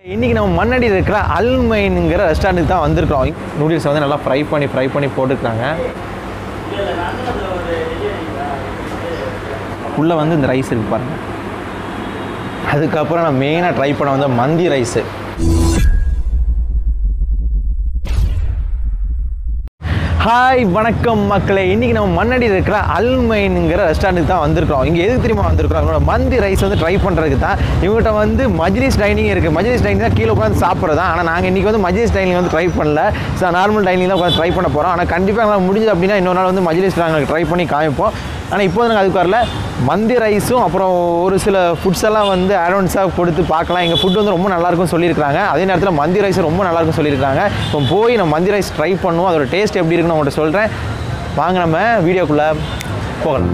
இன்றைக்கி நம்ம மண்ணடியில் இருக்கிற அல்மைனுங்கிற ரெஸ்டாரண்ட்டுக்கு தான் வந்திருக்கிறோம் நூடுல்ஸ் வந்து நல்லா ஃப்ரை பண்ணி ஃப்ரை பண்ணி போட்டுருக்காங்க உள்ளே வந்து இந்த ரைஸ் இருக்கு பாருங்க அதுக்கப்புறம் நான் மெயினாக ட்ரை பண்ண வந்து மந்தி ரைஸு ஹாய் வணக்கம் மக்களே இன்றைக்கி நம்ம மண்ணடியில் இருக்கிற அல்மைனுங்கிற ரெஸ்டாரண்ட்டுக்கு தான் வந்திருக்கிறோம் இங்கே எதுக்கு தெரியுமா வந்திருக்கிறோம் அவங்களோட மந்தி ரைஸ் வந்து ட்ரை பண்ணுறதுக்கு தான் இவங்ககிட்ட வந்து மஜ்லிஸ் டைனிங் இருக்குது மஜ்லிஸ் டைனிங் தான் கீழே உட்காந்து சாப்பிட்றது தான் ஆனால் நாங்கள் இன்றைக்கி வந்து மஜ்லிஸ் டைனிங் வந்து ட்ரை பண்ணல ஸோ நார்மல் டைனிங் தான் உட்காந்து ட்ரை பண்ண போகிறோம் ஆனால் கண்டிப்பாக எங்களால் முடிஞ்சது அப்படின்னா இன்னொரு நாள் வந்து மஜ்லிஸ் நாங்கள் ட்ரை பண்ணி காமிப்போம் ஆனால் இப்போ நாங்கள் அதுக்கு வரல மந்தி ரைஸும் அப்புறம் ஒரு சில ஃபுட்ஸ் எல்லாம் வந்து ஆடோன்ஸாக கொடுத்து பார்க்கலாம் எங்கள் ஃபுட் வந்து ரொம்ப நல்லாயிருக்கும் சொல்லியிருக்காங்க அதே நேரத்தில் மந்தி ரைஸ் ரொம்ப நல்லாயிருக்கும் சொல்லியிருக்காங்க இப்போ போய் நம்ம மந்தி ரைஸ் ட்ரை பண்ணுவோம் அதோட டேஸ்ட் எப்படி இருக்குன்னு உங்கள்கிட்ட சொல்கிறேன் வாங்க நம்ம வீடியோக்குள்ளே போகலாம்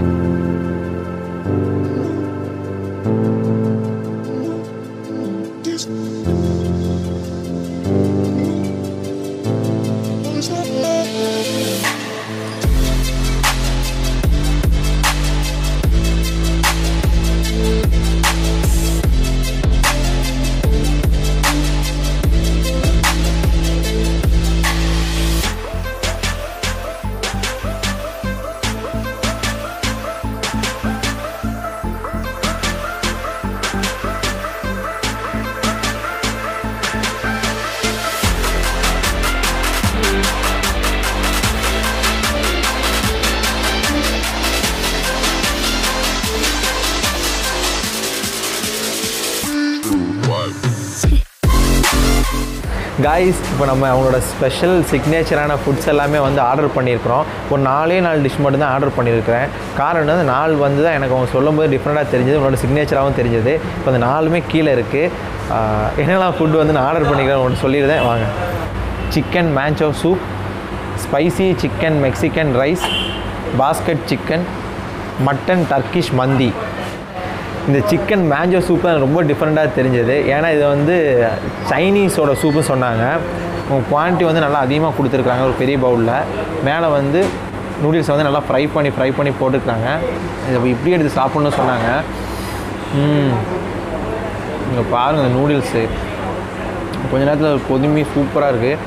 காய்ஸ் இப்போ நம்ம அவங்களோட ஸ்பெஷல் சிக்னேச்சரான ஃபுட்ஸ் எல்லாமே வந்து ஆர்டர் பண்ணியிருக்கிறோம் ஒரு நாலே நாலு டிஷ் மட்டும் தான் ஆர்டர் பண்ணியிருக்கிறேன் காரணம் வந்து நாள் வந்து தான் எனக்கு அவங்க சொல்லும்போது டிஃப்ரெண்ட்டாக தெரிஞ்சது உங்களோட சிக்னேச்சராகவும் தெரிஞ்சது இப்போ அந்த நாலுமே கீழே இருக்குது என்னெல்லாம் ஃபுட் வந்து நான் ஆர்டர் பண்ணிக்கிறேன் ஒன்று சொல்லியிருந்தேன் வாங்க chicken manchow soup spicy chicken Mexican rice basket chicken mutton Turkish mandi இந்த சிக்கன் மேஞ்சோ சூப் தான் ரொம்ப டிஃப்ரெண்ட்டாக தெரிஞ்சது ஏன்னா இது வந்து சைனீஸோட சூப்புன்னு சொன்னாங்க குவான்டிட்டி வந்து நல்லா அதிகமாக கொடுத்துருக்காங்க ஒரு பெரிய பவுலில் மேலே வந்து நூடுல்ஸ் வந்து நல்லா ஃப்ரை பண்ணி ஃப்ரை பண்ணி போட்டுருக்காங்க இதை இப்படி எடுத்து சாப்பிட்ணுன்னு சொன்னாங்க இங்கே பாருங்கள் இந்த நூடுல்ஸு கொஞ்ச நேரத்தில் பொதுமி சூப்பராக இருக்குது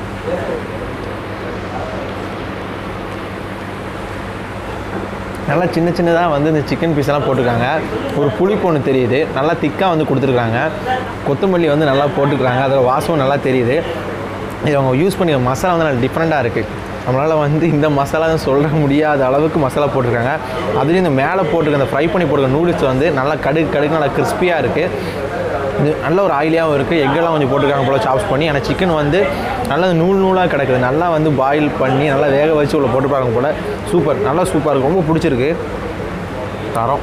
நல்லா சின்ன சின்னதாக வந்து இந்த சிக்கன் பீஸ் எல்லாம் போட்டிருக்காங்க ஒரு புளிப்பு ஒன்று தெரியுது நல்லா திக்காக வந்து கொடுத்துருக்காங்க கொத்தமல்லி வந்து நல்லா போட்டுருக்காங்க அதோட வாசமும் நல்லா தெரியுது இது அவங்க யூஸ் பண்ணி மசாலா வந்து நல்லா டிஃப்ரெண்ட்டாக இருக்குது நம்மளால் வந்து இந்த மசாலா தான் சொல்ல முடியாத அளவுக்கு மசாலா போட்டிருக்காங்க அதுலேயும் இந்த மேலே போட்டிருக்க அந்த ஃப்ரை பண்ணி போட்டிருக்க நூடுல்ஸ் வந்து நல்லா கடுகு கடுகு நல்லா கிறிஸ்பியாக இருக்குது இது நல்ல ஒரு ஆயிலியாகவும் இருக்குது எக்கெல்லாம் கொஞ்சம் போட்டிருக்காங்க போல் சாப்ஸ் பண்ணி ஆனால் சிக்கன் வந்து நல்லா நூல் நூலாக கிடக்குது நல்லா வந்து பாயில் பண்ணி நல்லா வேக வச்சு உள்ள போட்டுருப்பாங்க போல் சூப்பர் நல்லா சூப்பராக இருக்கும் ரொம்ப பிடிச்சிருக்கு தரம்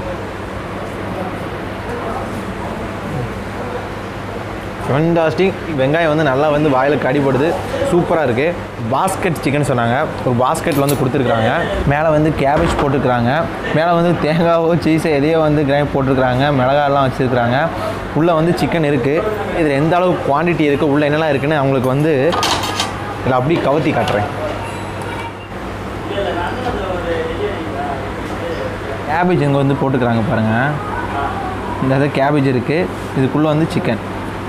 ஃபென்டாஸ்டிக் வெங்காயம் வந்து நல்லா வந்து வாயில் கடிப்படுது சூப்பராக இருக்குது பாஸ்கெட் சிக்கன் சொன்னாங்க ஒரு பாஸ்கெட்டில் வந்து கொடுத்துருக்குறாங்க மேலே வந்து கேபேஜ் போட்டுருக்குறாங்க மேலே வந்து தேங்காவோ சீஸோ எதையோ வந்து கிரைண்ட் போட்டிருக்கிறாங்க மிளகாயெல்லாம் வச்சுருக்குறாங்க உள்ளே வந்து சிக்கன் இருக்குது இதில் எந்த அளவு குவான்டிட்டி இருக்குது உள்ளே என்னெல்லாம் இருக்குன்னு அவங்களுக்கு வந்து இதில் அப்படியே கவர்த்தி காட்டுறேன் கேபேஜ் இங்கே வந்து போட்டுக்கிறாங்க பாருங்கள் இந்த இது கேபேஜ் இருக்குது இதுக்குள்ளே வந்து சிக்கன்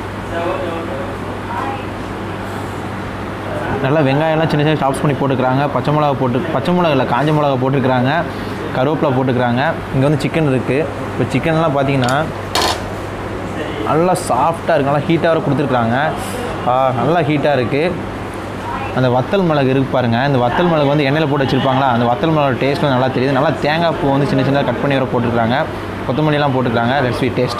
நல்லா வெங்காயம்லாம் சின்ன சின்ன சாப்ஸ் பண்ணி போட்டுக்கிறாங்க பச்சை மிளகா போட்டு பச்சை மிளகா இல்லை காஞ்ச மிளகா போட்டுக்கிறாங்க கருவேப்பிலை போட்டுக்கிறாங்க இங்கே வந்து சிக்கன் இருக்குது இப்போ சிக்கன்லாம் பார்த்தீங்கன்னா நல்லா சாஃப்டாக இருக்குது நல்லா ஹீட்டாக வர கொடுத்துருக்குறாங்க நல்லா ஹீட்டாக இருக்குது அந்த வத்தல் மிளகு இருக்கு பாருங்கள் இந்த வத்தல் மிளகு வந்து எண்ணெயில் போட்டு வச்சுருப்பாங்களா அந்த வத்தல் மிளகு டேஸ்ட் வந்து நல்லா தெரியுது நல்லா தேங்காய் பூ வந்து சின்ன சின்னதாக கட் பண்ணி வர போட்டுருக்காங்க கொத்தமல்லிலாம் போட்டுருக்காங்க ரெட் ஸ்வீட் டேஸ்ட்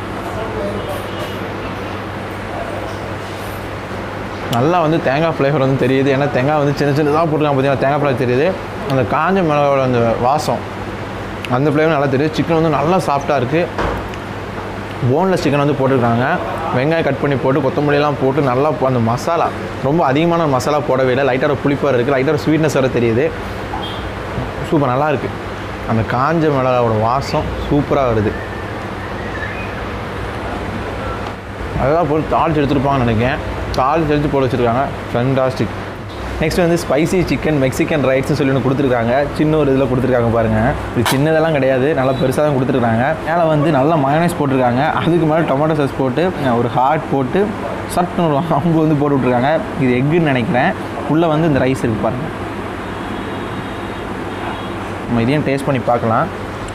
நல்லா வந்து தேங்காய் ஃப்ளேவர் வந்து தெரியுது ஏன்னா தேங்காய் வந்து சின்ன சின்னதாக போட்டுருக்காங்க பார்த்தீங்கன்னா தேங்காய் ஃப்ளேவர் தெரியுது அந்த காஞ்ச மிளகோட அந்த வாசம் அந்த ஃப்ளேவர் நல்லா தெரியுது சிக்கன் வந்து நல்லா சாஃப்டாக இருக்குது போன்லெஸ் சிக்கன் வந்து போட்டிருக்காங்க வெங்காயம் கட் பண்ணி போட்டு கொத்தமல்லிலாம் போட்டு நல்லா போ- அந்த மசாலா ரொம்ப அதிகமான மசாலா போடவே இல்லை லைட்டாக புளிப்பாக இருக்குது லைட்டாக ஸ்வீட்னஸ் வர தெரியுது சூப்பர் நல்லா இருக்குது அந்த காஞ்ச மிளகாவோட வாசம் சூப்பராக வருது அதெல்லாம் போட்டு தாளிச்சு எடுத்துருப்பாங்கன்னு நினைக்கிறேன் தாளிச்சு எடுத்து போட்டு வச்சுருக்காங்க ஃபென்டாஸ்டிக் நெக்ஸ்ட் வந்து ஸ்பைசி சிக்கன் மெக்சிகன் ரைட்ஸ்னு சொல்லி ஒன்று கொடுத்துருக்காங்க சின்ன ஒரு இதில் கொடுத்துருக்காங்க பாருங்கள் இது சின்னதெல்லாம் கிடையாது நல்லா பெருசாக தான் கொடுத்துருக்காங்க மேலே வந்து நல்லா மயோனைஸ் போட்டிருக்காங்க அதுக்கு மேலே டொமேட்டோ சாஸ் போட்டு ஒரு ஹார்ட் போட்டு சட்டுன்னு ஒரு அம்பு வந்து போட்டு விட்ருக்காங்க இது எக்குன்னு நினைக்கிறேன் உள்ளே வந்து இந்த ரைஸ் இருக்கு பாருங்கள் நம்ம இதையும் டேஸ்ட் பண்ணி பார்க்கலாம்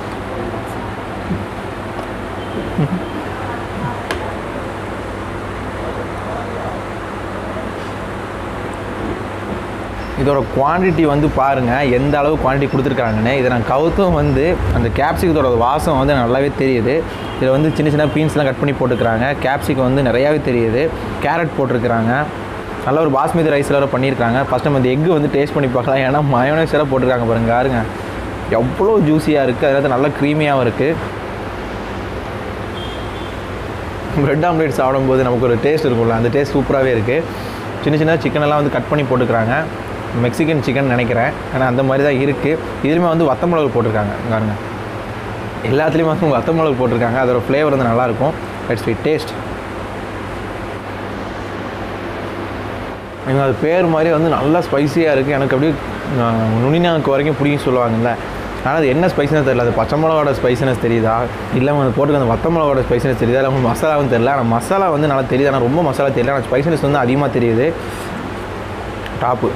இதோட குவான்டிட்டி வந்து பாருங்கள் எந்த அளவு குவான்டிட்டி கொடுத்துருக்காங்கன்னு இதை நான் கவுத்தும் வந்து அந்த கேப்சிகத்தோட வாசம் வந்து நல்லாவே தெரியுது இதில் வந்து சின்ன சின்ன பீன்ஸ்லாம் கட் பண்ணி போட்டுக்கிறாங்க கேப்சிகம் வந்து நிறையாவே தெரியுது கேரட் போட்டிருக்கிறாங்க நல்ல ஒரு பாஸ்மதி ரைஸில் வேறு பண்ணியிருக்காங்க ஃபஸ்ட் நம்ம இந்த எக்கு வந்து டேஸ்ட் பண்ணி பார்க்கலாம் ஏன்னா மயோனைஸ் எல்லாம் போட்டிருக்காங்க பாருங்க பாருங்க எவ்வளோ ஜூஸியாக இருக்குது அதில் நல்லா க்ரீமியாகவும் இருக்குது பிரெட் ஆம்லேட் சாப்பிடும்போது நமக்கு ஒரு டேஸ்ட் இருக்கும்ல அந்த டேஸ்ட் சூப்பராகவே இருக்குது சின்ன சின்ன சிக்கனெல்லாம் வந்து கட் பண்ணி போட்டுக்கிறாங்க மெக்சிகன் சிக்கன் நினைக்கிறேன் ஏன்னா அந்த மாதிரி தான் இருக்குது இதுலேயுமே வந்து வத்த மிளகு போட்டிருக்காங்க பாருங்க எல்லாத்துலேயுமே வந்து வத்த மிளகு போட்டிருக்காங்க அதோட ஃப்ளேவர் வந்து நல்லாயிருக்கும் இட்ஸ் ஸ்வீட் டேஸ்ட் எனக்கு அது பேர் மாதிரி வந்து நல்லா ஸ்பைசியாக இருக்குது எனக்கு அப்படியே அஹ், நுனிநாக்கு வரைக்கும் பிடிக்கும் சொல்லுவாங்கல்ல ஆனால் அது என்ன ஸ்பைசினஸ் தெரியல அது பச்சை மிளகாவோட ஸ்பைசினஸ் தெரியுதா இல்லை அது போட்டுக்க அந்த வத்த மிளகாவோட ஸ்பைசினஸ் தெரியுதா இல்லை மசாலாவும் தெரியல ஆனால் மசாலா வந்து நல்லா தெரியுது ஆனால் ரொம்ப மசாலா தெரியல ஆனால் ஸ்பைசினஸ் வந்து அதிகமாக தெரியுது டாப்பு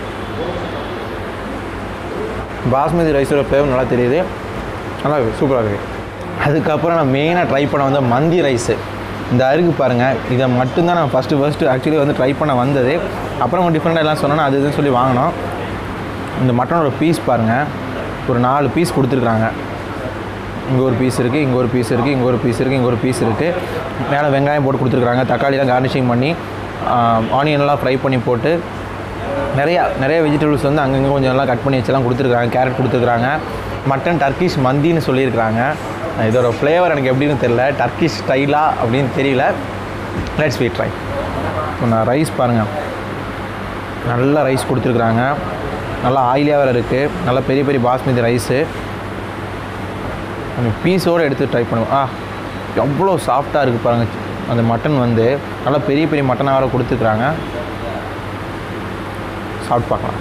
பாஸ்மதி ரைஸோட ஃப்ளேவர் நல்லா தெரியுது நல்லா சூப்பராக இருக்குது அதுக்கப்புறம் நான் மெயினாக ட்ரை பண்ண வந்த மந்தி ரைஸு இந்த அருகு பாருங்கள் இதை மட்டும்தான் நான் ஃபஸ்ட்டு ஃபஸ்ட்டு ஆக்சுவலி வந்து ட்ரை பண்ண வந்தது அப்புறம் டிஃப்ரெண்ட்டாக எல்லாம் சொன்னோன்னா அது இதுன்னு சொல்லி வாங்கினோம் இந்த மட்டனோட பீஸ் பாருங்கள் ஒரு நாலு பீஸ் கொடுத்துருக்காங்க இங்கே ஒரு பீஸ் இருக்குது இங்கே ஒரு பீஸ் இருக்குது இங்கே ஒரு பீஸ் இருக்குது இங்கே ஒரு பீஸ் இருக்குது மேலே வெங்காயம் போட்டு கொடுத்துருக்காங்க தக்காளிலாம் கார்னிஷிங் பண்ணி ஆனியன்லாம் ஃப்ரை பண்ணி போட்டு நிறையா நிறைய வெஜிடபிள்ஸ் வந்து அங்கங்கே கொஞ்சம் எல்லாம் கட் பண்ணி வச்செல்லாம் கொடுத்துருக்காங்க கேரட் கொடுத்துருக்காங்க மட்டன் டர்க்கிஷ் மந்தின்னு சொல்லியிருக்கிறாங்க இதோட ஃப்ளேவர் எனக்கு எப்படின்னு தெரியல டர்க்கிஷ் ஸ்டைலா அப்படின்னு தெரியல லெட்ஸ் வீட் ட்ரை இப்போ நான் ரைஸ் பாருங்கள் நல்ல ரைஸ் கொடுத்துருக்குறாங்க நல்லா ஆயிலியாக வேறு இருக்குது நல்ல பெரிய பெரிய பாஸ்மதி ரைஸு அந்த பீஸோடு எடுத்து ட்ரை பண்ணுவோம் ஆ எவ்வளோ சாஃப்டாக இருக்குது பாருங்கள் அந்த மட்டன் வந்து நல்லா பெரிய பெரிய மட்டனாக வேறு கொடுத்துருக்குறாங்க சாப்பிட்டு பார்க்கலாம்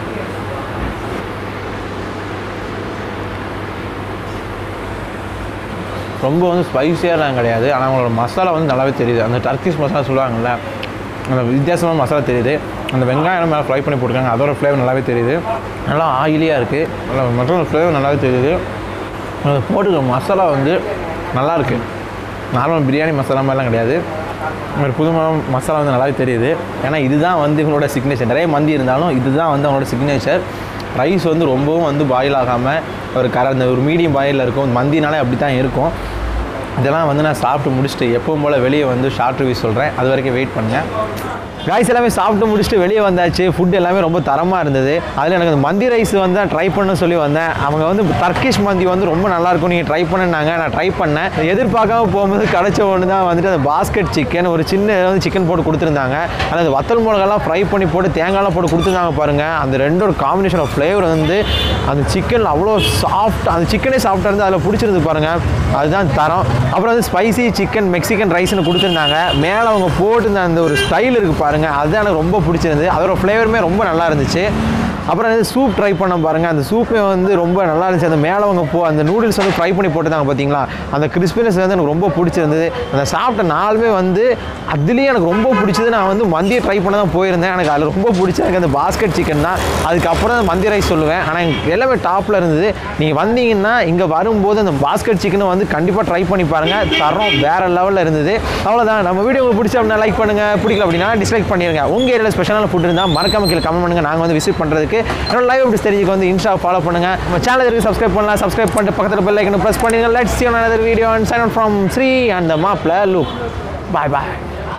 ரொம்ப வந்து ஸ்பைஸியாலாம் கிடையாது ஆனால் அவங்களோட மசாலா வந்து நல்லாவே தெரியுது அந்த டர்க்கிஷ் மசாலா சொல்லுவாங்கல்ல அந்த வித்தியாசமான மசாலா தெரியுது அந்த வெங்காயம் மேலே ஃப்ரை பண்ணி போட்டிருக்காங்க அதோட ஃப்ளேவர் நல்லாவே தெரியுது நல்லா ஆயிலியாக இருக்குது நல்லா மட்டன் ஃப்ளேவர் நல்லாவே தெரியுது அது போட்டுக்கிற மசாலா வந்து நல்லா இருக்கு நார்மல் பிரியாணி மசாலா மாதிரிலாம் கிடையாது ஒரு புது ம- மசாலா வந்து நல்லாவே தெரியுது ஏன்னா இதுதான் வந்து இவங்களோட சிக்னேச்சர் நிறைய மந்தி இருந்தாலும் இதுதான் வந்து அவங்களோட சிக்னேச்சர் ரைஸ் வந்து ரொம்பவும் வந்து பாயில் ஆகாமல் ஒரு கர ஒரு மீடியம் பாயிலில் இருக்கும் மந்தினாலே அப்படி தான் இருக்கும் இதெல்லாம் வந்து நான் சாப்பிட்டு முடிச்சுட்டு எப்பவும் போல் வெளியே வந்து ஷார்ட் ரிவ்யூ சொல்கிறேன் அது வரைக்கும் வெயிட் பண்ணுங்கள் காய்ஸ் எல்லாமே சாப்பிட்டு முடிச்சுட்டு வெளியே வந்தாச்சு ஃபுட் எல்லாமே ரொம்ப தரமாக இருந்தது அதில் எனக்கு அந்த மந்தி ரைஸ் வந்து நான் ட்ரை பண்ண சொல்லி வந்தேன் அவங்க வந்து டர்க்கிஷ் மந்தி வந்து ரொம்ப நல்லாயிருக்கும் நீங்கள் ட்ரை பண்ணுனாங்க நான் ட்ரை பண்ணேன் எதிர்பார்க்காம போகும்போது கிடைச்ச ஒன்று தான் வந்துட்டு அந்த பாஸ்கெட் சிக்கன் ஒரு சின்ன வந்து சிக்கன் போட்டு கொடுத்துருந்தாங்க ஆனால் அந்த வத்தல் மிளகாலாம் ஃப்ரை பண்ணி போட்டு தேங்காய்லாம் போட்டு கொடுத்துருந்தாங்க பாருங்கள் அந்த ரெண்டோட காம்பினேஷன் ஆஃப் ஃப்ளேவர் வந்து அந்த சிக்கன் அவ்வளோ சாஃப்ட் அந்த சிக்கனே சாஃப்டாக இருந்து அதில் பிடிச்சிருந்து பாருங்கள் அதுதான் தரம் அப்புறம் வந்து ஸ்பைசி சிக்கன் மெக்சிகன் ரைஸ்னு கொடுத்துருந்தாங்க மேலே அவங்க போட்டு அந்த ஒரு ஸ்டைல் இருக்குது பாருங்கள் அதுதான் எனக்கு ரொம்ப பிடிச்சிருந்தது அதோட ஃப்ளேவருமே ரொம்ப நல்லா இருந்துச்சு அப்புறம் வந்து சூப் ட்ரை பண்ண பாருங்கள் அந்த சூப்பே வந்து ரொம்ப நல்லா இருந்துச்சு அந்த மேலே அவங்க போ அந்த நூடுல்ஸ் வந்து ஃப்ரை பண்ணி போட்டுருந்தாங்க பார்த்தீங்களா அந்த கிறிஸ்பினஸ் வந்து எனக்கு ரொம்ப பிடிச்சிருந்தது அந்த சாப்பிட்ட நாளுமே வந்து அதுலேயும் எனக்கு ரொம்ப பிடிச்சது நான் வந்து மந்தியை ட்ரை பண்ண தான் போயிருந்தேன் எனக்கு அதில் ரொம்ப பிடிச்சது எனக்கு அந்த பாஸ்கெட் சிக்கன் தான் அதுக்கப்புறம் தான் மந்தி ரைஸ் சொல்லுவேன் ஆனால் எனக்கு எல்லாமே டாப்பில் இருந்தது நீங்கள் வந்தீங்கன்னா இங்கே வரும்போது அந்த பாஸ்கெட் சிக்கனை வந்து கண்டிப்பாக ட்ரை பண்ணி பாருங்கள் தரம் வேறு லெவலில் இருந்தது அவ்வளோதான் நம்ம வீடியோ உங்களுக்கு பிடிச்ச அப்படின்னா லைக் பண்ணுங்கள் பிடிக்கல அப்படின்னா டிஸ்லைக் பண்ணிடுங்க உங்கள் ஏரியாவில் ஸ்பெஷலான ஃபுட் இருந்தால் மறக்காம கீழே கமெண்ட் பண்ணுங்கள் நாங்கள் வந்து விசிட் பண்ணுறதுக்கு என்னோட லைவ் அப்படி தெரிஞ்சுக்க வந்து இன்ஸ்டா ஃபாலோ பண்ணுங்கள் நம்ம சேனல் இருக்கு சப்ஸ்கிரைப் பண்ணலாம் சப்ஸ்கிரைப் பண்ணிட்டு பக்கத்தில் பெல் ஐக்கனை ப்ரெஸ் பண்ணுங்க let's see you on another video and sign out from Sri and the Mappilla look bye bye